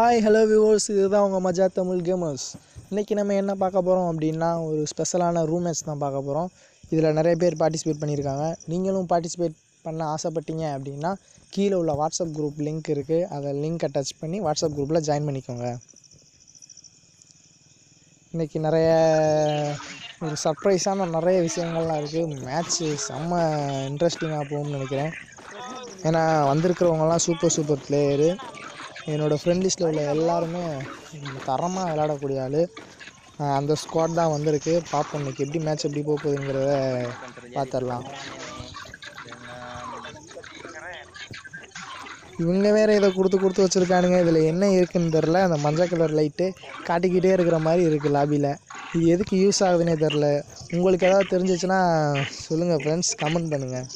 Hi hello viewers இதுதான் உங்கள் மஜா தமிழ் கேமர்ஸ் இன்றைக்கி நம்ம என்ன பார்க்க போகிறோம் அப்படின்னா ஒரு ஸ்பெஷலான ரூம் மேட்ச் தான் பார்க்க போகிறோம் இதில் நிறைய பேர் பார்ட்டிசிபேட் பண்ணியிருக்காங்க நீங்களும் பார்ட்டிசிபேட் பண்ண ஆசைப்பட்டீங்க அப்படின்னா கீழே உள்ள வாட்ஸ்அப் குரூப் லிங்க் இருக்குது அதை லிங்க்கை டச் பண்ணி வாட்ஸ்அப் குரூப்பில் ஜாயின் பண்ணிக்கோங்க இன்றைக்கி நிறைய ஒரு சர்ப்ரைஸான நிறைய விஷயங்கள்லாம் இருக்குது மேட்ச்சு செம்ம இன்ட்ரெஸ்டிங்காக போகும்னு நினைக்கிறேன் ஏன்னா வந்திருக்கிறவங்கலாம் சூப்பர் சூப்பர் பிளேயரு என்னோடய ஃப்ரெண்ட் லிஸ்ட்டில் உள்ள எல்லாருமே தரமாக விளையாடக்கூடிய ஆள் அந்த ஸ்குவாட் தான் வந்திருக்கு பார்ப்போம் இன்னைக்கு எப்படி மேட்ச் எப்படி போக போகுதுங்கிறத பார்த்துடலாம் இவங்க வேற இதை கொடுத்து கொடுத்து வச்சுருக்கானுங்க இதில் என்ன இருக்குன்னு தெரில அந்த மஞ்சள் கலர் லைட்டு காட்டிக்கிட்டே இருக்கிற மாதிரி இருக்குது லாபியில் இது எதுக்கு யூஸ் ஆகுதுன்னே தெரில உங்களுக்கு ஏதாவது தெரிஞ்சிச்சுன்னா சொல்லுங்கள் ஃப்ரெண்ட்ஸ் கமெண்ட் பண்ணுங்கள்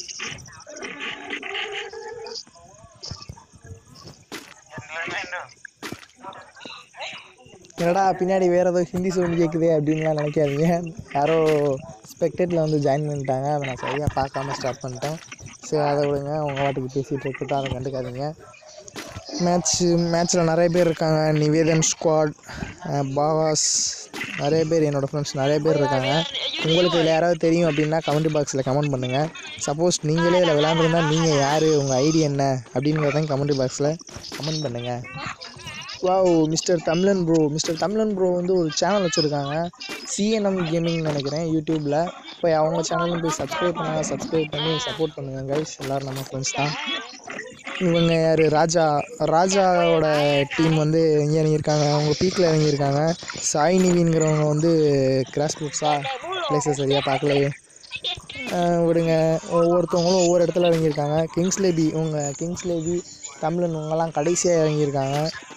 என்னடா பின்னாடி வேறு ஏதோ ஹிந்தி சவுண்ட் கேட்குதே அப்படின்லாம் நினைக்காதீங்க யாரோ ஸ்பெக்டேட்டில் வந்து ஜாயின் பண்ணிட்டாங்க அதை நான் சரியாக பார்க்காம ஸ்டார்ட் பண்ணிட்டேன் சரி அதை விடுங்க உங்கள் வாட்டுக்கு பேசிகிட்டு இருக்கட்டும் அதை கண்டுக்காதீங்க மேட்ச்சு மேட்ச்சில் நிறைய பேர் இருக்காங்க நிவேதன் ஸ்குவாட் பாவாஸ் நிறைய பேர் என்னோடய ஃப்ரெண்ட்ஸ் நிறைய பேர் இருக்காங்க உங்களுக்கு இதில் யாராவது தெரியும் அப்படின்னா கமெண்ட் பாக்ஸில் கமெண்ட் பண்ணுங்கள் சப்போஸ் நீங்களே இதில் விளாண்டுருந்தா நீங்கள் யார் உங்கள் ஐடி என்ன அப்படிங்கிறதையும் கமெண்ட் பாக்ஸில் கமெண்ட் பண்ணுங்கள் wow mister Tamilan bro mister Tamilan bro வந்து ஒரு சேனல் வச்சுருக்காங்க சிஎன்எம் கேமிங் நினைக்கிறேன் யூடியூப்பில் போய் அவங்க சேனலும் போய் சப்ஸ்கிரைப் பண்ணாங்க சப்ஸ்கிரைப் பண்ணி சப்போர்ட் பண்ணுங்கள் கைஸ் எல்லோரும் நம்ம ஃப்ரெண்ட்ஸ் தான் இவங்க யார் ராஜா ராஜாவோட டீம் வந்து எங்கே இறங்கியிருக்காங்க அவங்க பீக்கில் இறங்கியிருக்காங்க சாய் நிவிங்கிறவங்க வந்து கிராஸ் ரூட்ஸா பிளேஸை சரியாக பார்க்கலையே ஆஹ் விடுங்க ஒவ்வொருத்தவங்களும் ஒவ்வொரு இடத்துல இறங்கியிருக்காங்க கிங்ஸ்லேபி இவங்க கிங்ஸ்லேபி தமிழன் இவங்கெல்லாம் கடைசியாக இறங்கியிருக்காங்க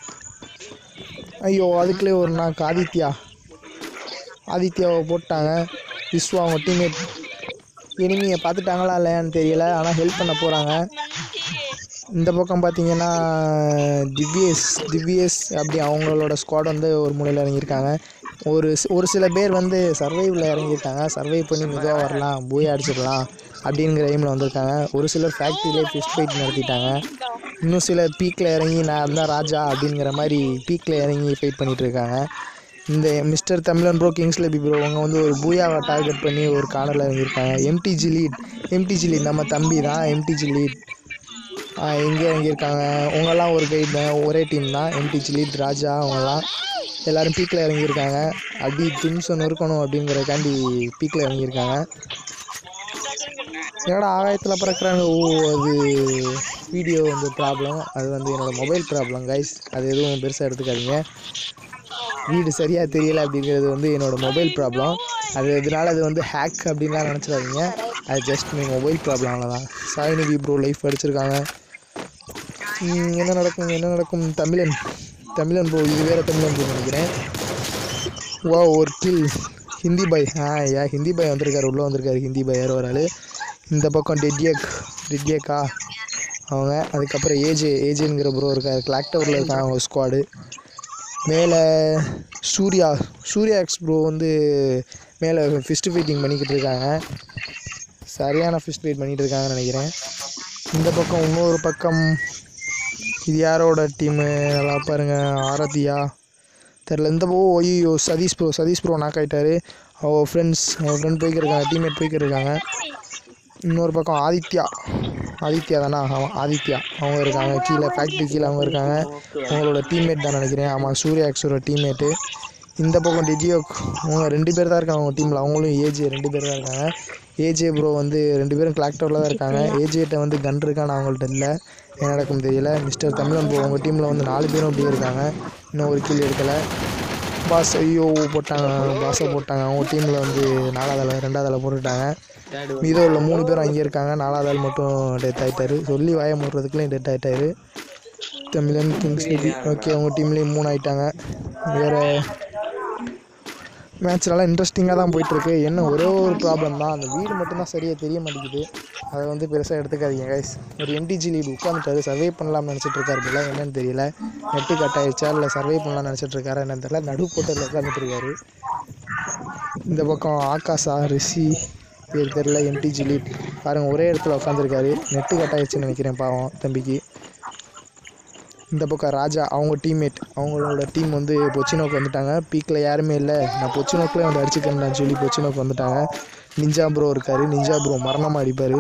ஐயோ அதுக்குள்ளே ஒரு நாக்கு ஆதித்யா ஆதித்யாவை போட்டாங்க விஸ்வா அவங்க டீம்மேட் எனிமியை பார்த்துட்டாங்களா இல்லையான்னு தெரியல ஆனால் ஹெல்ப் பண்ண போகிறாங்க இந்த பக்கம் பார்த்தீங்கன்னா திவ்யேஷ் திவ்யேஷ் அப்படி அவங்களோட ஸ்குவாட் வந்து ஒரு மூலையில் இறங்கியிருக்காங்க ஒரு சி- ஒரு சில பேர் வந்து சர்வைவில் இறங்கியிருக்காங்க சர்வை பண்ணி மெதுவாக வரலாம் பூயா அடிச்சிடலாம் அப்படிங்கிற எய்மில் வந்திருக்காங்க ஒரு சிலர் ஃபேக்ட்ரியிலே ஃபிஷ் ஃபைட் நடத்திட்டாங்க இன்னும் சிலர் பீக்கில் இறங்கி நான் தான் ராஜா அப்படிங்கிற மாதிரி பீக்கில் இறங்கி ஃபைட் பண்ணிட்டு இருக்காங்க இந்த mister Tamilan bro கிங்ஸ்ல B bro அவங்க வந்து ஒரு பூயாவை டார்கெட் பண்ணி ஒரு கார்னரில் இறங்கியிருக்காங்க எம்டிஜி லீட் எம்டிஜி லீட் நம்ம தம்பி தான் எம்டிஜி லீட் எங்கே இறங்கியிருக்காங்க உங்கெல்லாம் ஒரு கைட் தான் ஒரே டீம் தான் எம்டிஜி லீட் ராஜா அவங்கெல்லாம் எல்லாரும் பீக்கில் இறங்கியிருக்காங்க அடி திம்சன் இருக்கணும் அப்படிங்கிறக்காண்டி பீக்கில் இறங்கியிருக்காங்க என்னடா ஆகாயத்தில் பறக்கிறாங்க ஓ அது வீடியோ வந்து ப்ராப்ளம் அது வந்து என்னோடய மொபைல் ப்ராப்ளம் கைஸ் அது எதுவும் பெருசாக எடுத்துக்காதீங்க வீடு சரியாக தெரியல அப்படிங்கிறது வந்து என்னோடய மொபைல் ப்ராப்ளம் அது இதனால அது வந்து ஹேக் அப்படின்லாம் நினச்சிடாதீங்க அது ஜஸ்ட் மீ மொபைல் ப்ராப்ளம் அவ்வளோதான் சாய்நிதி ப்ரோ லைஃப் அடிச்சிருக்காங்க ம், என்ன நடக்கும் என்ன நடக்கும் தமிழன் தமிழன் ப்ரோ இது வேறு தமிழன் ப்ரோ நினைக்கிறேன் வா ஒரு kill Hindi boy ah yeah Hindi boy வந்திருக்காரு உள்ளே வந்திருக்காரு ஹிந்தி பாய் யாரோ ஒரு ஆள் இந்த பக்கம் டெட்யக் டெட்யக்கா அவங்க அதுக்கப்புறம் ஏஜே ஏஜேங்கிற ப்ரோ இருக்காரு கிளாக் டவரில் இருக்காங்க அவங்க ஸ்குவாடு மேலே சூர்யா சூர்யா எக்ஸ் ப்ரோ வந்து மேலே ஃபிஸ்ட் ஃபைட்டிங் பண்ணிக்கிட்டு இருக்காங்க சரியான ஃபிஸ்ட் ஃபைட் பண்ணிகிட்டு இருக்காங்கன்னு நினைக்கிறேன் இந்த பக்கம் இன்னொரு பக்கம் இது யாரோட டீமு நல்லா பாருங்க ஆரத்தியா தெரில இந்த போ ஐயோ Satish bro Satish bro knock ஆகிட்டாரு அவள் ஃப்ரெண்ட்ஸ் அவள் ஃப்ரெண்ட் போய்க்கிருக்காங்க டீம்மேட் போய்க்கிருக்காங்க இன்னொரு பக்கம் ஆதித்யா ஆதித்யா தானா ஆமாம் ஆதித்யா அவங்க இருக்காங்க கீழே ஃபேக்ட்ரி கீழே அவங்க இருக்காங்க அவங்களோட டீம்மேட் தான் நினைக்கிறேன் ஆமாம் சூர்யா எக்ஸோட டீம்மேட்டு இந்த பக்கம் டிஜியோக் அவங்க ரெண்டு பேர் தான் இருக்காங்க அவங்க டீமில் அவங்களும் ஏஜே ரெண்டு பேர் தான் இருக்காங்க ஏஜே ப்ரோ வந்து ரெண்டு பேரும் கிளாக் டவரில் தான் இருக்காங்க ஏஜேட்ட வந்து கன் இருக்கான்னு அவங்கள்ட்ட இல்லை என்ன நடக்கும் தெரியல மிஸ்டர் தமிழன் ப்ரோ அவங்க டீமில் வந்து நாலு பேரும் அப்படியே இருக்காங்க இன்னும் ஒரு கீழ் எடுக்கலை பாஸ் ஐயோ போட்டாங்க பாஸை போட்டாங்க அவங்க டீமில் வந்து நாலாவது ஆள் ரெண்டாவது ஆளை போட்டுட்டாங்க மீதம் உள்ள மூணு பேரும் அங்கே இருக்காங்க நாலாவது ஆள் மட்டும் டெத் ஆகிட்டாரு சொல்லி வாய மூடுறதுக்குள்ளேயும் டெத் ஆகிட்டாரு தமிழன் கிங்ஸ் ஓகே அவங்க டீம்லேயும் மூணு ஆயிட்டாங்க வேறு மேட்ச் நல்லா இன்ட்ரெஸ்டிங்காக தான் போயிட்டுருக்கு என்ன ஒரே ஒரு ப்ராப்ளம் தான் அந்த வீடு மட்டும்தான் சரியாக தெரிய மாட்டேங்குது அதை வந்து பெருசாக எடுத்துக்காதீங்க கைஸ் ஒரு என்டிஜி லீடு உட்காந்துட்டாரு சர்வே பண்ணலாம்னு நினச்சிட்டு இருக்காரு போல என்னன்னு தெரியல நெட்டு கட் ஆயிடுச்சா இல்லை சர்வே பண்ணலாம்னு நினச்சிட்டு இருக்காரு என்னன்னு தெரியல நடு போட்டில் உட்காந்துட்டு இருக்காரு இந்த பக்கம் ஆகாஷா ரிஷி பேர் தெரில எம்டிஜி லீட் பாருங்கள் ஒரே இடத்துல உட்காந்துருக்காரு நெட்டு கட் ஆயிடுச்சுன்னு நினைக்கிறேன் பாவம் தம்பிக்கு இந்த பக்கம் ராஜா அவங்க டீம்மேட் அவங்களோட டீம் வந்து பொச்சினோக்கு வந்துட்டாங்க பீக்கில் யாருமே இல்லை நான் பொச்சினோக்கில் வந்து அடிச்சுக்கிறேன்னு சொல்லி பொச்சினோக்கு வந்துட்டாங்க நிஞ்சா ப்ரோ இருக்கார் நிஞ்சா ப்ரோ மரணமாக அடிப்பார்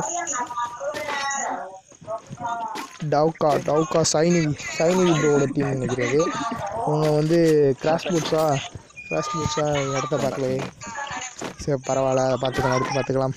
டவுக்கா டவுக்கா சைனிவி சைனிவி ப்ரோவோட டீம் நினைக்கிறது அவங்க வந்து கிராஸ் பூட்ஸா கிராஸ் பூட்ஸா இடத்த பார்க்கலையே சரி பரவாயில்ல பார்த்துக்கலாம் அடுத்து பார்த்துக்கலாம்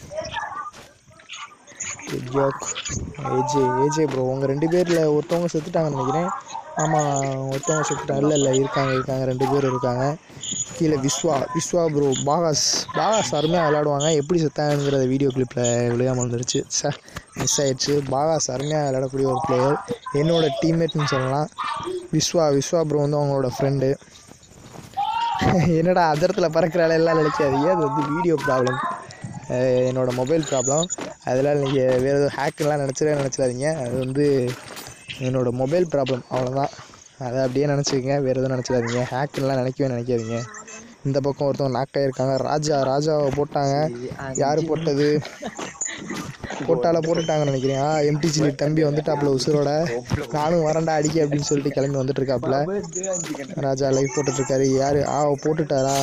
ஜோக் ஏஜே ஏஜே ப்ரோ உங்கள் ரெண்டு பேரில் ஒருத்தவங்க செத்துட்டாங்கன்னு நினைக்கிறேன் ஆமாம் ஒருத்தவங்க செத்துட்டாங்க இல்லை இல்லை இருக்காங்க இருக்காங்க ரெண்டு பேர் இருக்காங்க கீழே விஸ்வா விஸ்வா ப்ரோ பாகாஸ் பாகாஸ் அருமையாக விளையாடுவாங்க எப்படி செத்தாங்கிறத வீடியோ கிளிப்பில் விளையாமல் வந்துருச்சு சார் மிஸ் ஆயிடுச்சு பாகாஸ் அருமையாக விளையாடக்கூடிய ஒரு பிளேயர் என்னோட டீம்மேட்னு சொல்லலாம் விஸ்வா விஸ்வா ப்ரோ வந்து அவங்களோட ஃப்ரெண்டு என்னடா அதரத்தில் பறக்கிறாள் எல்லாம் நினைக்காதீங்க அது வந்து வீடியோ ப்ராப்ளம் என்னோட மொபைல் ப்ராப்ளம் அதெல்லாம் நீங்கள் வேறு எதுவும் ஹேக்கெல்லாம் நினச்சிடவே நினச்சிடாதீங்க அது வந்து என்னோட மொபைல் ப்ராப்ளம் அவ்வளோதான் அதை அப்படியே நினச்சிக்கங்க வேறு எதுவும் நினச்சிடாதீங்க ஹேக்குன்னெலாம் நினைக்கவே நினைக்காதீங்க இந்த பக்கம் ஒருத்தவங்க நாக்காயிருக்காங்க ராஜா ராஜாவை போட்டாங்க யார் போட்டது போட்டால போட்டுட்டாங்கன்னு நினைக்கிறேன் ஆ எம்டிசி தம்பி வந்துட்டாப்புல உசுரோட நானும் வரண்டா அடிக்க அப்படின்னு சொல்லிட்டு கிளம்பி வந்துட்டு இருக்காப்புல ராஜா லைவ் போட்டுட்ருக்காரு யார் ஆ போட்டுட்டாரா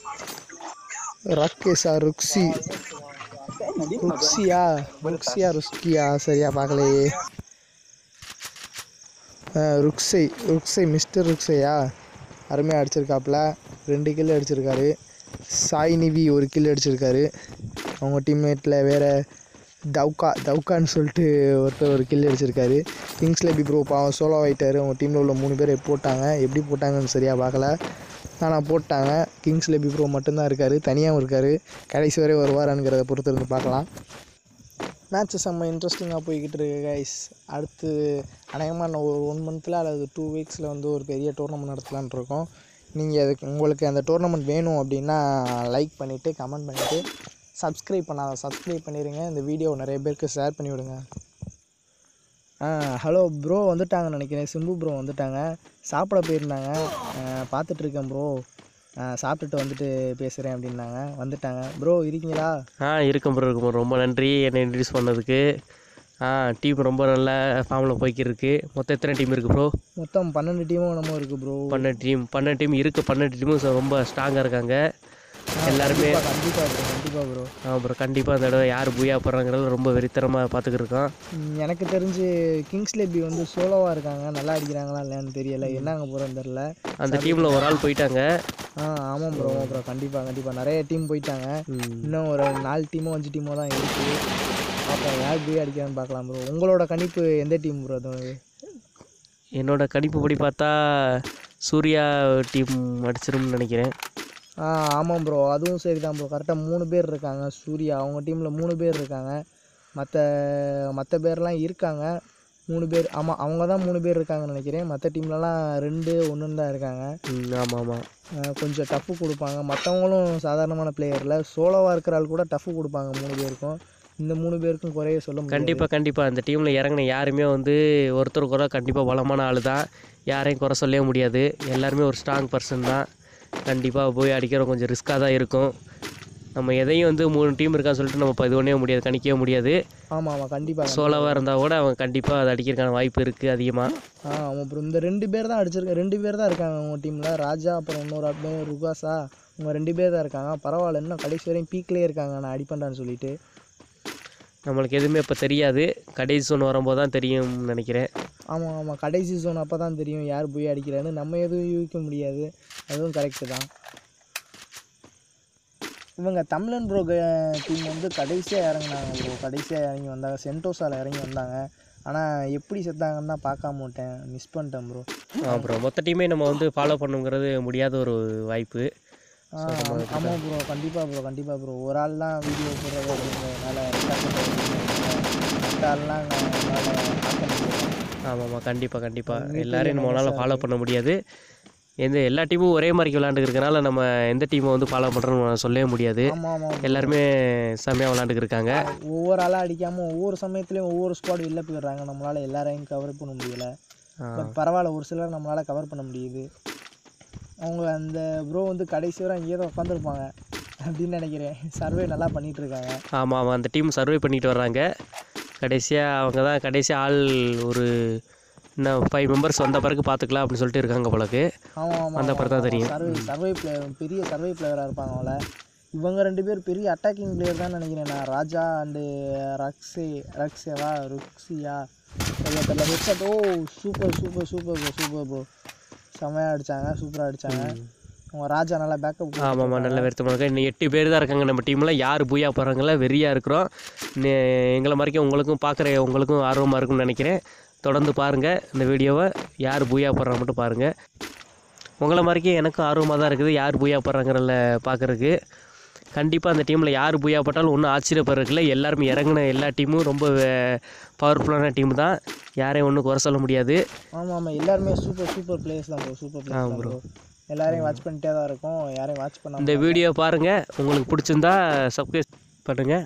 ரக்கேஷா ருக்ஸி ருக்ஸியா ருக்ஸியா ருஸ்கியா சரியா பார்க்கலையே ஆ, ருக்ஸை ருக்ஸை மிஸ்டர் ருக்ஸையா அருமையாக அடிச்சிருக்காப்புல ரெண்டு கில் அடிச்சிருக்காரு சாய் நிவி ஒரு கில் அடிச்சிருக்காரு அவங்க டீம்மேட்டில் வேறு தவுக்கா தவுக்கான்னு சொல்லிட்டு ஒருத்தர் ஒரு கில் அடிச்சிருக்காரு கிங்ஸ்ல பி ப்ரோ பாவம் சோலோ ஆகிட்டார் அவங்க டீமில் உள்ள மூணு பேர் போட்டாங்க எப்படி போட்டாங்கன்னு சரியாக பார்க்கல ஆனால் போட்டாங்க கிங்ஸ் லெபி ப்ரோ மட்டும்தான் இருக்கார் தனியாகவும் இருக்கார் கடைசி வரை வருவாராங்கிறத பொறுத்து இருந்து பார்க்கலாம் மேட்ச் செம்ம இன்ட்ரெஸ்டிங்காக போய்கிட்டு இருக்கு கைஸ் அடுத்து அநேகமாக இன்னும் ஒரு ஒன் மந்த்தில் அல்லது டூ வீக்ஸில் வந்து ஒரு பெரிய டோர்னமெண்ட் நடத்தலான்னு இருக்கோம் நீங்கள் அதுக்கு உங்களுக்கு அந்த டோர்னமெண்ட் வேணும் அப்படின்னா லைக் பண்ணிவிட்டு கமெண்ட் பண்ணிவிட்டு சப்ஸ்கிரைப் பண்ணாத சப்ஸ்கிரைப் பண்ணிடுங்க இந்த வீடியோ நிறைய பேருக்கு ஷேர் பண்ணி விடுங்க ஆ ஹலோ ப்ரோ வந்துட்டாங்கன்னு நினைக்கிறேன் சிம்பு ப்ரோ வந்துட்டாங்க சாப்பிட போயிருந்தாங்க பார்த்துட்ருக்கேன் ப்ரோ சாப்பிட்டுட்டு வந்துட்டு பேசுகிறேன் அப்படின்னாங்க வந்துட்டாங்க ப்ரோ இருக்கீங்களா ஆ இருக்கும் ப்ரோ இருக்கும் bro. ரொம்ப நன்றி என்னை இன்ட்ரடியூஸ் பண்ணதுக்கு ஆ டீம் ரொம்ப நல்ல ஃபார்மில் போய்க்கிட்டு இருக்கு மொத்தம் எத்தனை டீம் இருக்குது ப்ரோ மொத்தம் பன்னெண்டு டீமும் நம்ம இருக்குது ப்ரோ பன்னெண்டு டீம் பன்னெண்டு டீம் இருக்குது பன்னெண்டு டீமும் ரொம்ப ஸ்ட்ராங்காக இருக்காங்க எல்லாருமே கண்டிப்பாக ப்ரோ கண்டிப்பாக ப்ரோ ஆமாம் ப்ரோ கண்டிப்பாக அந்த தடவை யார் பூயா போடுறாங்கிறது ரொம்ப வெறித்தனமாக பார்த்துக்கிட்டு இருக்கோம் எனக்கு தெரிஞ்சு கிங்ஸ் லெபி வந்து சோலோவாக இருக்காங்க நல்லா அடிக்கிறாங்களா இல்லையான்னு தெரியல என்னங்க போகிறோன்னு தெரில அந்த டீமில் ஒரு ஆள் போயிட்டாங்க ஆ ஆமாம் ப்ரோ ஆமாம் ப்ரோ கண்டிப்பாக கண்டிப்பாக நிறைய டீம் போயிட்டாங்க ம். இன்னும் ஒரு நாலு டீமோ அஞ்சு டீமோ தான் இருக்குது பார்ப்போம் யார் போய் அடிக்கிறான்னு பார்க்கலாம் ப்ரோ உங்களோட கணிப்பு எந்த டீம் ப்ரோ அது என்னோட கணிப்பு படி பார்த்தா சூர்யா டீம் அடிச்சிரும்னு நினைக்கிறேன் ஆ ஆமாம் ப்ரோ அதுவும் சரி தான் ப்ரோ கரெக்டாக மூணு பேர் இருக்காங்க சூர்யா அவங்க டீமில் மூணு பேர் இருக்காங்க மற்ற மற்ற பேர்லாம் இருக்காங்க மூணு பேர் ஆமாம் அவங்க தான் மூணு பேர் இருக்காங்கன்னு நினைக்கிறேன் மற்ற டீம்லலாம் ரெண்டு ஒன்றுன்னு தான் இருக்காங்க ம் ஆமாம் ஆமாம் ஆ, கொஞ்சம் டஃப்பு கொடுப்பாங்க மற்றவங்களும் சாதாரணமான பிளேயரில் சோலோவாக இருக்கிற ஆள் கூட டஃப்பு கொடுப்பாங்க மூணு பேருக்கும் இந்த மூணு பேருக்கும் குறைய சொல்ல முடியாது கண்டிப்பாக கண்டிப்பாக அந்த டீமில் இறங்கின யாருமே வந்து ஒருத்தர் குறை கண்டிப்பாக பலமான ஆள் தான் யாரையும் குறை சொல்லவே முடியாது எல்லாருமே ஒரு ஸ்ட்ராங் பர்சன் தான் கண்டிப்பாக போய் அடிக்கிறது கொஞ்சம் ரிஸ்க்காக தான் இருக்கும் நம்ம எதையும் வந்து மூணு டீம் இருக்கான்னு சொல்லிட்டு நம்ம இப்போ இது பண்ணவே முடியாது கணிக்கவே முடியாது ஆமாம் ஆமாம் கண்டிப்பாக சோலோவாக இருந்தால் கூட அவங்க கண்டிப்பாக அதை அடிக்கிறதுக்கான வாய்ப்பு இருக்குது அதிகமாக ஆ ஆமாம் அப்புறம் இந்த ரெண்டு பேர் தான் அடிச்சிருக்க ரெண்டு பேர் தான் இருக்காங்க உங்கள் டீமில் ராஜா அப்புறம் இன்னொரு பேர் ருகாஸா உங்கள் ரெண்டு பேர் தான் இருக்காங்க பரவாயில்ல இன்னும் கடைசி வரையும் பீக்லேயே இருக்காங்க நான் அடிப்பேன்டான்னு சொல்லிட்டு நம்மளுக்கு எதுவுமே இப்போ தெரியாது கடைசி சோன் வரும்போது தான் தெரியும்னு நினைக்கிறேன் ஆமாம் ஆமாம் கடைசி சோன் அப்போ தான் தெரியும் யார் போய் அடிக்கிறான்னு நம்ம எதுவும் யூகிக்க முடியாது அதுவும் கரெக்டு தான் இவங்க தமிழன் ப்ரோ டீம் வந்து கடைசியாக இறங்குனாங்க ப்ரோ கடைசியாக இறங்கி வந்தாங்க சென்டோஸால் இறங்கி வந்தாங்க ஆனால் எப்படி செத்தாங்கன்னு தான் பார்க்காம விட்டேன் மிஸ் பண்ணிட்டேன் ப்ரோ அப்புறம் மொத்த டீமே நம்ம வந்து ஃபாலோ பண்ணுங்கிறது முடியாத ஒரு வாய்ப்பு ஆ ஆமாம் ப்ரோ கண்டிப்பாக ப்ரோ கண்டிப்பாக ப்ரோ ஒரு ஆள் தான் வீடியோ போடுறது அப்படிங்கிறதுனால மற்ற ஆள்லாம் எங்களால் பார்க்க முடியாது ஆமாம் ஆமாம் கண்டிப்பாக கண்டிப்பாக எல்லாரையும் நம்மளால் ஃபாலோ பண்ண முடியாது எந்த எல்லா டீமும் ஒரே மாதிரி விளாண்டுக்கிறதுனால நம்ம எந்த டீமை வந்து ஃபாலோ பண்ணுறோன்னு சொல்லவே முடியாது ஆமாம் ஆமாம் எல்லாருமே செம்மையாக விளாண்டுக்கு இருக்காங்க ஒவ்வொரு ஆளாக அடிக்காமல் ஒவ்வொரு சமயத்துலையும் ஒவ்வொரு ஸ்குவாட் வெளில போயிடுறாங்க நம்மளால் எல்லாரையும் கவர் பண்ண முடியல ஆ, பட் பரவாயில்ல ஒரு சிலர் நம்மளால் கவர் பண்ண முடியுது அவங்க அந்த ப்ரோ வந்து கடைசி வரை அங்கேயே தான் உட்காந்துருப்பாங்க அப்படின்னு நினைக்கிறேன் சர்வே நல்லா பண்ணிட்டு இருக்காங்க ஆமாம் ஆமாம் அந்த டீம் சர்வே பண்ணிட்டு வர்றாங்க கடைசியாக அவங்க தான் கடைசி ஆள் ஒரு இன்னும் ஃபைவ் மெம்பர்ஸ் வந்த பிறகு பார்த்துக்கலாம் அப்படின்னு சொல்லிட்டு இருக்காங்க போலக்கு ஆமாம் ஆமாம் வந்த பிறகு தான் தெரியும் சர்வை சர்வை பிளேயர் பெரிய சர்வை பிளேயராக இருப்பாங்க அவள இவங்க ரெண்டு பேர் பெரிய அட்டாக்கிங் பிளேயர் தான் நினைக்கிறேன் நான் ராஜா அண்டு ரக்ஸே ரக்ஸேவா ருக்ஸியா சரியா தெரியல headset oh super super super bro super bro செமையாக அடித்தாங்க சூப்பராக அடித்தாங்க அவங்க ராஜா நல்லா பேக்கப் ஆமாம்மா நல்ல வருத்தமாக இன்னும் எட்டு பேர் தான் இருக்காங்க நம்ம டீமில் யார் பூயா போகிறாங்கள வெறியாக இருக்கிறோம் நே- எங்களை மாதிரிக்கும் உங்களுக்கும் பார்க்குற உங்களுக்கும் ஆர்வமாக இருக்கும்னு நினைக்கிறேன் தொடர்ந்து பாருங்கள் இந்த வீடியோவை யார் பூயா போடுறாங்க மட்டும் பாருங்கள் உங்களை மாதிரிக்கே எனக்கும் ஆர்வமாக தான் இருக்குது யார் பூயா போடுறாங்கிறல பார்க்குறதுக்கு கண்டிப்பாக அந்த டீமில் யார் பூயா போட்டாலும் ஒன்றும் ஆச்சரியப்படுறதுல எல்லாருமே இறங்கின எல்லா டீமும் ரொம்ப பவர்ஃபுல்லான டீம் தான் யாரையும் ஒன்றும் குறை சொல்ல முடியாது ஆமாம் ஆமாம் எல்லாருமே சூப்பர் சூப்பர் பிளேயர்ஸ் தான் ப்ரோ சூப்பர் பிளேயர்ஸ் தான் ப்ரோ எல்லாரையும் வாட்ச் பண்ணிட்டே தான் இருக்கும் யாரையும் வாட்ச் பண்ணாம இந்த வீடியோ பாருங்கள் உங்களுக்கு பிடிச்சிருந்தா சப்ஸ்கிரைப் பண்ணுங்கள்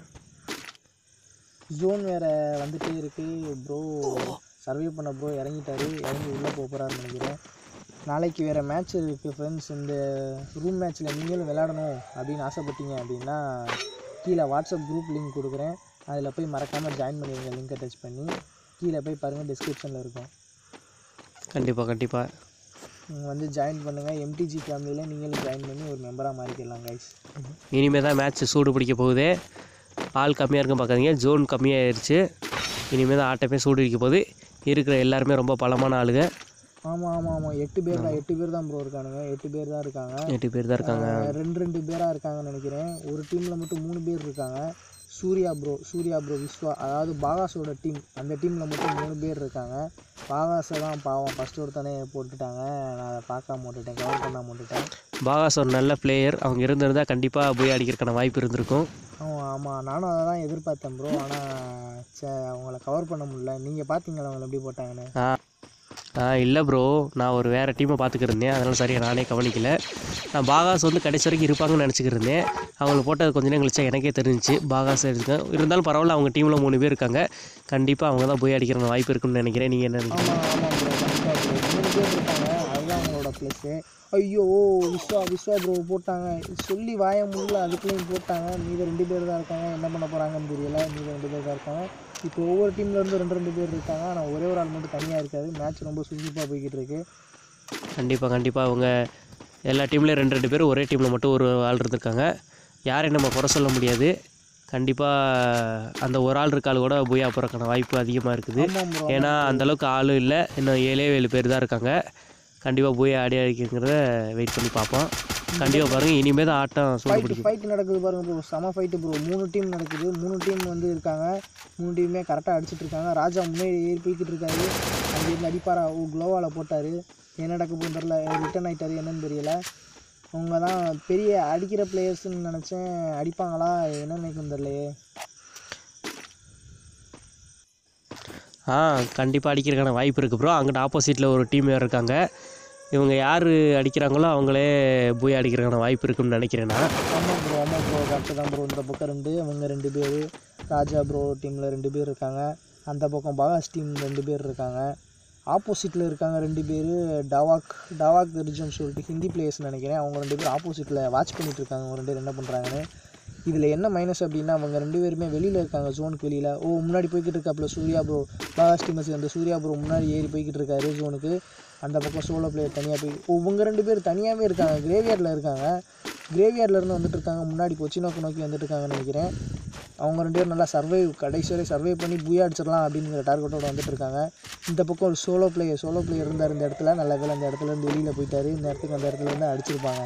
ஜோன் வேற வந்துட்டே இருக்கு ப்ரோ சர்வே பண்ண ப்ரோ இறங்கிட்டாரு இறங்கி உள்ளே போக போகிறாருன்னு நினைக்கிறேன் நாளைக்கு வேறு மேட்ச் இருக்குது ஃப்ரெண்ட்ஸ் இந்த ரூம் மேட்ச்சில் நீங்களும் விளையாடணும் அப்படின்னு ஆசைப்பட்டீங்க அப்படின்னா கீழே வாட்ஸ்அப் குரூப் லிங்க் கொடுக்குறேன் அதில் போய் மறக்காமல் ஜாயின் பண்ணிடுங்க லிங்கை டச் பண்ணி கீழே போய் பாருங்கள் டிஸ்கிரிப்ஷனில் இருக்கும் கண்டிப்பாக கண்டிப்பாக நீங்க வந்து ஜாயின் பண்ணுங்கள் எம்டிஜி ஃபேமிலியில் நீங்களும் ஜாயின் பண்ணி ஒரு மெம்பராக மாறிக்கலாம் கைஸ் இனிமேல் தான் மேட்ச் சூடு பிடிக்க போகுது ஆள் கம்மியாக இருக்கும் பார்க்காதீங்க ஜோன் கம்மியாயிருச்சு இனிமேல் தான் ஆட்டமே சூடு பிடிக்க போகுது இருக்கிற எல்லாருமே ரொம்ப பலமான ஆளுங்க ஆமாம் ஆமாம் ஆமாம் எட்டு பேர் தான் எட்டு பேர் தான் ப்ரோ இருக்கானுங்க எட்டு பேர் தான் இருக்காங்க எட்டு பேர் தான் இருக்காங்க ஆஹ் ரெண்டு ரெண்டு பேராக இருக்காங்கன்னு நினைக்கிறேன் ஒரு டீமில் மட்டும் மூணு பேர் இருக்காங்க சூர்யா ப்ரோ சூர்யா ப்ரோ விஸ்வா அதாவது பாகாஸோட டீம் அந்த டீமில் மட்டும் மூணு பேர் இருக்காங்க பாகாஸை தான் பாவம் ஃபஸ்ட் ஒருத்தனே போட்டுட்டாங்க நான் அதை பார்க்காம விட்டுட்டேன் கவர் பண்ணாம விட்டுட்டேன் பாகாஸ் ஒரு நல்ல பிளேயர் அவங்க இருந்திருந்தால் கண்டிப்பாக போய் அடிக்கிறதுக்கான வாய்ப்பு இருந்திருக்கும் ஆமாம் ஆமாம் நானும் அதை தான் எதிர்பார்த்தேன் ப்ரோ ஆனால் சே அவங்கள கவர் பண்ண முடியல நீங்கள் பார்த்தீங்களா அவங்கள எப்படி போட்டாங்கன்னு ஆ ஆ இல்லை ப்ரோ நான் ஒரு வேறு டீமை பார்த்துக்கிருந்தேன் அதனால் சரியாக நானே கவனிக்கல நான் பாகாஸ் வந்து கடைசி வரைக்கும் இருப்பாங்கன்னு நினச்சிக்கிருந்தேன் அவங்கள போட்டது கொஞ்ச நேரம் கழிச்சா எனக்கே தெரிஞ்சுச்சு பாகாஸ் இருக்கேன் இருந்தாலும் பரவாயில்ல அவங்க டீமில் மூணு பேர் இருக்காங்க கண்டிப்பாக அவங்க தான் போய் அடிக்கிற வாய்ப்பு இருக்குன்னு நினைக்கிறேன் நீங்கள் என்ன நினைக்கிறீங்க ஆமாம் ஆமாம் ப்ரோ கண்டிப்பாக ப்ரோ மூணு பேர் இருக்காங்க அதுதான் அவங்களோட ப்ளஸ்ஸு ஐயோ விஸ்வா விஸ்வா ப்ரோ போட்டாங்க சொல்லி வாய முடியல அதுக்குள்ளேயும் போட்டாங்க மீதி ரெண்டு பேர் தான் இருக்காங்க என்ன பண்ண போகிறாங்கன்னு தெரியல மீதி ரெண்டு பேர் தான் இருக்காங்க இப்போ ஒவ்வொரு டீம்ல இருந்து ரெண்டு ரெண்டு பேர் இருக்காங்க ஆனால் ஒரே ஒரு ஆள் மட்டும் தனியாக இருக்காது மேட்ச் ரொம்ப சுறுசுறுப்பாக போய்கிட்டு இருக்கு கண்டிப்பாக கண்டிப்பாக அவங்க எல்லா டீம்லேயும் ரெண்டு ரெண்டு பேரும் ஒரே டீமில் மட்டும் ஒரு ஆள் இருந்திருக்காங்க யாரையும் நம்ம குறை சொல்ல முடியாது கண்டிப்பாக அந்த ஒரு ஆள் இருக்க ஆள் கூட புயா போகிறக்கான வாய்ப்பு அதிகமாக இருக்குது ஆமாம் ப்ரோ ஏன்னா அந்தளவுக்கு ஆளும் இல்லை இன்னும் ஏழே ஏழு பேர் தான் இருக்காங்க கண்டிப்பாக போய் ஆடி அடிக்கிறத வெயிட் பண்ணி பார்ப்போம் கண்டிப்பாக பாருங்கள் இனிமேல் தான் ஆட்டம் சூடு ஃபைட்டு பிடிக்கும் ஃபைட் நடக்குது பாருங்க ப்ரோ செம ஃபைட்டு ப்ரோ மூணு டீம் நடக்குது மூணு டீம் வந்து இருக்காங்க மூணு டீமுமே கரெக்டாக அடிச்சிட்டு இருக்காங்க ராஜா முன்னாடி ஏறி போய்கிட்டு இருக்காரு அங்கேருந்து அடிப்பாரா ஓ க்ளோவால் போட்டார் என்ன நடக்க போகுதுன்னு தெரில ரிட்டர்ன் ஆகிட்டாரு என்னன்னு தெரியல அவங்க தான் பெரிய அடிக்கிற பிளேயர்ஸ்னு நினச்சேன் அடிப்பாங்களா என்ன நினைக்கும் தெரியலையே ஆ கண்டிப்பாக அடிக்கிறதுக்கான வாய்ப்பு இருக்குது ப்ரோ அங்கிட்ட ஆப்போசிட்டில் ஒரு டீம் வேறு இருக்காங்க இவங்க யார் அடிக்கிறாங்களோ அவங்களே போய் அடிக்கிறதுக்கான வாய்ப்பு இருக்குன்னு நினைக்கிறேன் நான் ஆமாம் ப்ரோ ஆமாம் ப்ரோ கரெக்டு தான் ப்ரோ இந்த பக்கம் ரெண்டு அவங்க ரெண்டு பேர் ராஜா ப்ரோ டீமில் ரெண்டு பேர் இருக்காங்க அந்த பக்கம் பகாஸ் டீம் ரெண்டு பேர் இருக்காங்க ஆப்போசிட்டில் இருக்காங்க ரெண்டு பேர் டவாக் டவாக் தெரிஜுன்னு சொல்லிட்டு ஹிந்தி பிளேயர்ஸ் நினைக்கிறேன் அவங்க ரெண்டு பேர் ஆப்போசிட்டில் வாட்ச் பண்ணிட்டு இருக்காங்க அவங்க ரெண்டு பேர் என்ன பண்ணுறாங்கன்னு இதில் என்ன மைனஸ் அப்படின்னா அவங்க ரெண்டு பேருமே வெளியில் இருக்காங்க ஜோனுக்கு வெளியில் ஓ முன்னாடி போய்கிட்டு இருக்காப்புல சூர்யா ப்ரோ பகாஸ் டீமை சேர்ந்த சூர்யா ப்ரோ முன்னாடி ஏறி போய்கிட்டு இருக்காரு ஜோனுக்கு அந்த பக்கம் சோலோ பிளேயர் தனியாக போய் ஓ, இவங்க ரெண்டு பேர் தனியாகவே இருக்காங்க கிரேவியார்டில் இருக்காங்க கிரேவியார்டில் இருந்து வந்துட்டு இருக்காங்க முன்னாடி கொச்சி நோக்கி நோக்கி வந்துட்டு இருக்காங்கன்னு நினைக்கிறேன் அவங்க ரெண்டு பேரும் நல்லா சர்வை கடைசி வரை சர்வை பண்ணி பூயா அடிச்சிடலாம் அப்படிங்கிற டார்கெட்டோட வந்துட்டு இருக்காங்க இந்த பக்கம் ஒரு சோலோ பிளேயர் சோலோ பிளேயர் இருந்தார் இந்த இடத்துல நல்ல வேலை அந்த இடத்துல இருந்து வெளியில் போயிட்டாரு இந்த இடத்துக்கு அந்த இடத்துல இருந்து அடிச்சிருப்பாங்க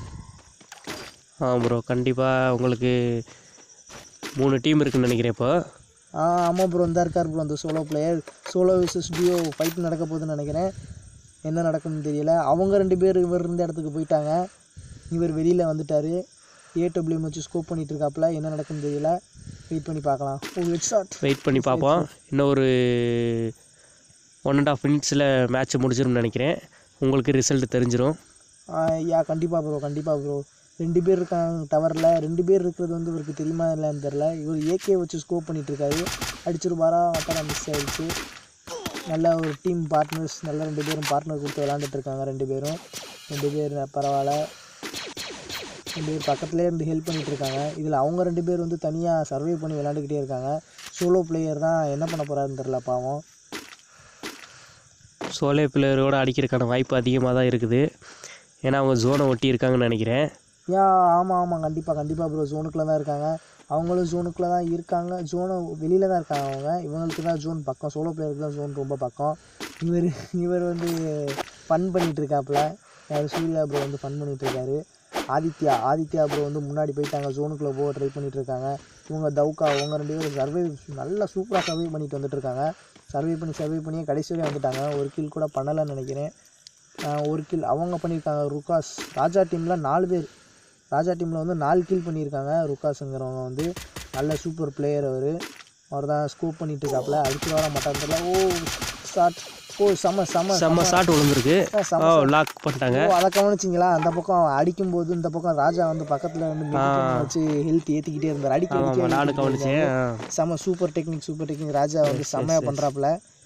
ஆ ப்ரோ கண்டிப்பாக உங்களுக்கு மூணு டீம் இருக்குன்னு நினைக்கிறேன் இப்போ ஆ ஆமாம் ப்ரோ இந்த இருக்கார் ப்ரோ அந்த solo player solo versus duo fight நடக்க போகுதுன்னு நினைக்கிறேன் என்ன நடக்கும்னு தெரியல அவங்க ரெண்டு பேர் இவர் இருந்த இடத்துக்கு போயிட்டாங்க இவர் வெளியில் வந்துட்டார் ஏடபிள்யூ வச்சு ஸ்கோப் பண்ணிட்டு இருக்காப்புல என்ன நடக்கும்னு தெரியல வெயிட் பண்ணி பார்க்கலாம் ஓ ஹெட் ஷாட் வெயிட் பண்ணி பார்ப்போம் இன்னும் ஒரு ஒன் அண்ட் ஆஃப் மினிட்ஸில் மேட்ச் முடிஞ்சிரும்னு நினைக்கிறேன் உங்களுக்கு ரிசல்ட் தெரிஞ்சிடும் யா கண்டிப்பாக ப்ரோ கண்டிப்பாக ப்ரோ ரெண்டு பேர் இருக்காங்க டவரில் ரெண்டு பேர் இருக்கிறது வந்து இவருக்கு தெரியுமா இல்லைன்னு தெரில இவர் ஏகே வச்சு ஸ்கோப் பண்ணிட்டு இருக்காரு அடிச்சிருப்பாரா மட்டா மிஸ் ஆயிடுச்சு நல்ல ஒரு டீம் பார்ட்னர்ஸ் நல்ல ரெண்டு பேரும் பார்ட்னர் கொடுத்து விளாண்டுட்டு இருக்காங்க ரெண்டு பேரும் ரெண்டு பேர் பரவாயில்ல ரெண்டு பேர் பக்கத்துலேயே இருந்து ஹெல்ப் பண்ணிட்டு இருக்காங்க இதில் அவங்க ரெண்டு பேர் வந்து தனியாக சர்வே பண்ணி விளாண்டுக்கிட்டே இருக்காங்க சோலோ பிளேயர் தான் என்ன பண்ண போகிறாருன்னு தெரில பாவம் சோலே பிளேயரோட அடிக்கிறதுக்கான வாய்ப்பு அதிகமாக தான் இருக்குது ஏன்னா அவங்க ஜோனை ஒட்டி இருக்காங்கன்னு நினைக்கிறேன் ஏன் ஆமாம் ஆமாம் கண்டிப்பாக கண்டிப்பாக ப்ரோ ஜோனுக்குள்ளே தான் இருக்காங்க அவங்களும் ஜோனுக்குள்ளே தான் இருக்காங்க ஜோனை வெளியில் தான் இருக்காங்க அவங்க இவங்களுக்கு தான் ஜோன் பக்கம் சோலோ பிளேயருக்கு தான் ஜோன் ரொம்ப பக்கம் இவர் இவர் வந்து ஃபன் பண்ணிகிட்டு இருக்காப்புல யார் சூர்யா ப்ரோ வந்து ஃபன் பண்ணிகிட்டு இருக்காரு ஆதித்யா ஆதித்யா ப்ரோ வந்து முன்னாடி போயிட்டாங்க ஜோனுக்குள்ளே போக ட்ரை பண்ணிட்டு இருக்காங்க இவங்க தவுக்கா அவங்க ரெண்டு பேரும் சர்வே நல்லா சூப்பராக சர்வே பண்ணிட்டு வந்துட்டு இருக்காங்க சர்வே பண்ணி சர்வே பண்ணி கடைசி வரையும் வந்துட்டாங்க ஒரு கில் கூட பண்ணலைன்னு நினைக்கிறேன் ஆஹ் ஒரு கில் அவங்க பண்ணியிருக்காங்க ருகாஸ் ராஜா டீமில் நாலு பேர் ராஜா டீமில் வந்து நாலு கில் பண்ணியிருக்காங்க ருகாஸுங்கிறவங்க வந்து நல்ல சூப்பர் பிளேயர் அவர் அவர் தான் ஸ்கோப் பண்ணிட்டு இருக்காப்புல அடிச்சு வர மாட்டான்னு தெரியல ஓ ஸ்டார்ட் ஓ செம செம செம்ம ஷாட் விழுந்திருக்கு ஆ, செம ஓ லாக் பண்ணிட்டாங்க ஓ அதை கவனிச்சிங்களா அந்த பக்கம் அடிக்கும்போது இந்த பக்கம் ராஜா வந்து பக்கத்தில் வந்து மிதிக்கணும் வச்சு ஹெல்த் ஏற்றிக்கிட்டே இருந்தார் அடிக்க ஆமாம் அடிக்க நானும் கவனிச்சேன் ஆ. செம super technique super technique Raja வந்து செம்மையாக பண்ணுறாப்புல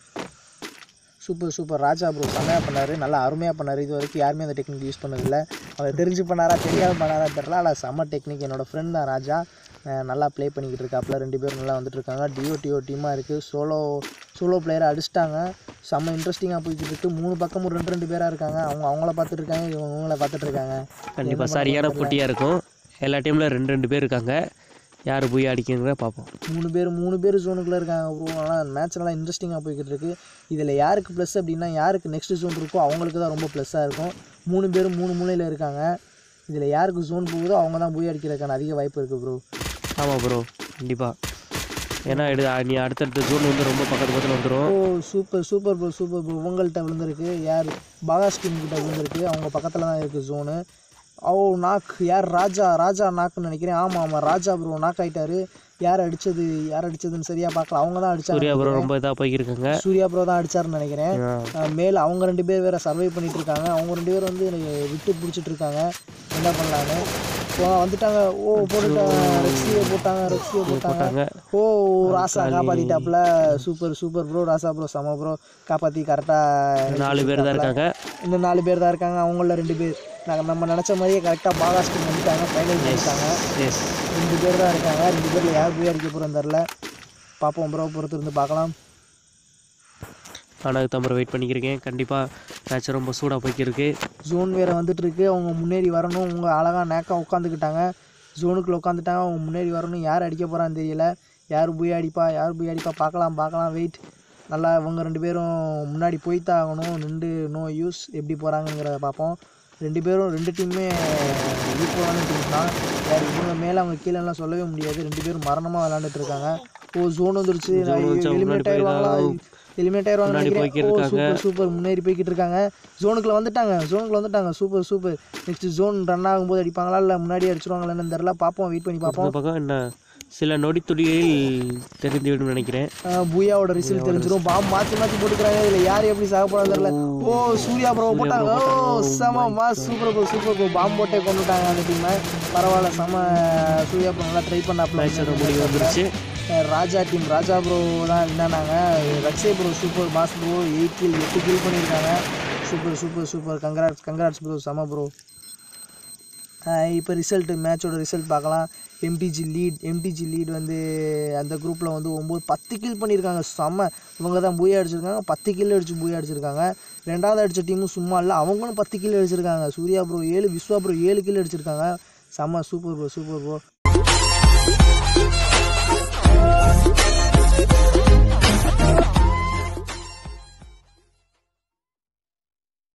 சூப்பர் சூப்பர் ராஜா ப்ரோ செம்மையாக பண்ணார் நல்லா அருமையாக பண்ணார் இது வரைக்கும் யாருமே அந்த டெக்னிக் யூஸ் பண்ணதில்லை அவர் தெரிஞ்சு பண்ணாரா தெரியாம பண்ணாரா தெரில ஆனால் செம்ம டெக்னிக் என்னோட ஃப்ரெண்ட் தான் ராஜா அஹ் நல்லா ப்ளே பண்ணிக்கிட்டு இருக்காப்புல ரெண்டு பேரும் நல்லா வந்துட்டு இருக்காங்க டிஓ டிஓ டீமாக இருக்குது சோலோ சோலோ பிளேயரை அடிச்சிட்டாங்க செம்ம இன்ட்ரெஸ்டிங்காக போய்கிட்டு இருக்கு மூணு பக்கமும் ரெண்டு ரெண்டு பேராக இருக்காங்க அவங்க அவங்கள பார்த்துட்டு இருக்காங்க இவங்க இவங்கள பார்த்துட்டு இருக்காங்க கண்டிப்பாக சரியான போட்டியாக இருக்கும் எல்லா டீமில் ரெண்டு ரெண்டு பேர் இருக்காங்க யார் போய் அடிக்குங்கிற பார்ப்போம் மூணு பேர் மூணு பேர் ஜோனுக்குள்ளே இருக்காங்க ப்ரோ ஆனால் மேட்ச் நல்லா இன்ட்ரெஸ்டிங்காக போய்கிட்டு இருக்கு இதில் யாருக்கு ப்ளஸ் அப்படின்னா யாருக்கு நெக்ஸ்ட் ஜோன் இருக்கோ அவங்களுக்கு தான் ரொம்ப ப்ளஸ்ஸாக இருக்கும் மூணு பேரும் மூணு மூலையில் இருக்காங்க இதில் யாருக்கு ஜோன் போகுதோ அவங்க தான் போய் அடிக்கிறதுக்கான அதிக வாய்ப்பு இருக்குது ப்ரோ ஆமாம் ப்ரோ கண்டிப்பாக ஏன்னா எடு நீ அடுத்தடுத்த ஜோன் வந்து ரொம்ப பக்கத்து பக்கத்தில் வந்துடும் ஓ super super bro super bro உங்கள்கிட்ட விழுந்திருக்கு யார் பாகாஸ் டீம் கிட்ட விழுந்திருக்கு அவங்க பக்கத்தில் தான் இருக்குது ஜோனு ஓ நாக் யார் ராஜா ராஜா நாக்குன்னு நினைக்கிறேன் ஆமாம் ஆமாம் ராஜா ப்ரோ நாக் ஆயிட்டாரு யார் அடிச்சது யார் அடிச்சதுன்னு சரியாக பார்க்கல அவங்க தான் அடிச்சாங்க சூர்யா ப்ரோ ரொம்ப இதாக போய்க்கிருக்காங்க சூர்யா ப்ரோ தான் அடிச்சாருன்னு நினைக்கிறேன் ஆ. அஹ் மேல அவங்க ரெண்டு பேர் வேற சர்வை பண்ணிட்டு இருக்காங்க அவங்க ரெண்டு பேரும் வந்து எனக்கு விட்டு பிடிச்சிட்டு இருக்காங்க என்ன பண்ணலான்னு இப்போ வந்துட்டாங்க ஓ போட்டுட்டாங்க ரெக்ஸியை போட்டாங்க ரெக்ஸியை போட்டாங்க போட்டாங்க ஓ ராசா காப்பாத்திட்டாப்புல super super bro Raja bro சம ப்ரோ காப்பாத்தி கரெக்டாக நாலு பேர் தான் இருக்காங்க இன்னும் நாலு பேர் தான் இருக்காங்க அவங்கள ரெண்டு பேர் நாங்கள் நம்ம நினச்ச மாதிரியே கரெக்டாக பாகாஸ்டிங் வந்துட்டாங்க ஃபைனல் பண்ணிட்டாங்க எஸ் ரெண்டு பேர் தான் இருக்காங்க ரெண்டு பேரில் யார் போய் அடிக்க போகிறோம் தெரில பார்ப்போம் ப்ரோ பொறுத்து இருந்து பார்க்கலாம் ஆனால் தம்பரை வெயிட் பண்ணிக்கிறேன் கண்டிப்பாக மேட்ச் ரொம்ப சூடாக போய்க்கிருக்கு ஜோன் வேறு வந்துட்டு இருக்கு அவங்க முன்னேறி வரணும் அவங்க அழகாக நேக்காக உட்காந்துக்கிட்டாங்க ஜோனுக்குள்ளே உட்காந்துட்டாங்க அவங்க முன்னேறி வரணும் யார் அடிக்க போகிறான்னு தெரியல யார் போய் அடிப்பா யார் போய் அடிப்பா பார்க்கலாம் பார்க்கலாம் வெயிட் நல்லா இவங்க ரெண்டு பேரும் முன்னாடி போய்த்தான் ஆகணும் நின்று நோ யூஸ் எப்படி போகிறாங்கங்கிறத பார்ப்போம் ரெண்டு பேரும் ரெண்டு டீமுமே ஈக்குவலான டீம் தான் யார் இவங்க மேலே அவங்க கீழேலாம் சொல்லவே முடியாது ரெண்டு பேரும் மரணமாக விளாண்டுட்டு இருக்காங்க ஓ ஜோன் வந்துருச்சு வந்துருச்சு, எலிமினேட் முன்னாடி ஆயிடுவாங்களா எலிமினேட் ஆயிடுவாங்க முன்னாடி நினைக்கிறேன் போய்க்கிட்டு ஓ இருக்காங்க. சூப்பர் சூப்பர் முன்னேறி போய்கிட்டு இருக்காங்க ஜோனுக்குள்ள வந்துட்டாங்க ஜோனுக்குள்ள வந்துட்டாங்க super super next zone run ஆகும்போது அடிப்பாங்களா இல்லை முன்னாடி அடிச்சிருவாங்களான்னு தெரில பார்ப்போம் வெயிட் பண்ணி இந்த பார்ப்போம் பக்கம் என்ன சில நொடித்துடிகளில் தெரிந்துவிடும் நினைக்கிறேன் அஹ் பூயாவோட ரிசல்ட் தெரிஞ்சிரும் பாம்பு மாற்றி மாற்றி போட்டுக்கிறாங்க இதில் யார் எப்படி சாக போகிறாங்க தெரியல ஓ சூர்யா ப்ரோ போட்டாங்க ஓ செம மா சூப்பர் ப்ரோ சூப்பர் ப்ரோ பாம்பு போட்டே கொண்டுட்டாங்க அந்த டீமை பரவாயில்ல செம சூர்யா ப்ரோ நல்லா ட்ரை மேட்சோட முடிவு பண்ணாப்ல வந்துருச்சு அஹ் ராஜா டீம் ராஜா ப்ரோ தான் வின்னானாங்க ரக்ஷே bro super mass bro eight kill எட்டு கில் பண்ணியிருக்காங்க super super super congrats congrats bro செம ப்ரோ இப்போ ரிசல்ட்டு மேட்சோட ரிசல்ட் பார்க்கலாம் எம்டிஜி லீட் எம்டிஜி லீட் வந்து அந்த குரூப்பில் வந்து ஒம்பது பத்து கில் பண்ணியிருக்காங்க செம்ம இவங்க தான் பூயா அடிச்சிருக்காங்க பத்து கில் அடிச்சு பூயா அடிச்சிருக்காங்க ரெண்டாவது அடித்த டீமும் சும்மா இல்லை அவங்களும் பத்து கில் அடிச்சிருக்காங்க சூர்யா ப்ரோ ஏழு விஸ்வா ப்ரோ ஏழு கில் அடிச்சிருக்காங்க செம்ம சூப்பர் ப்ரோ சூப்பர் ப்ரோ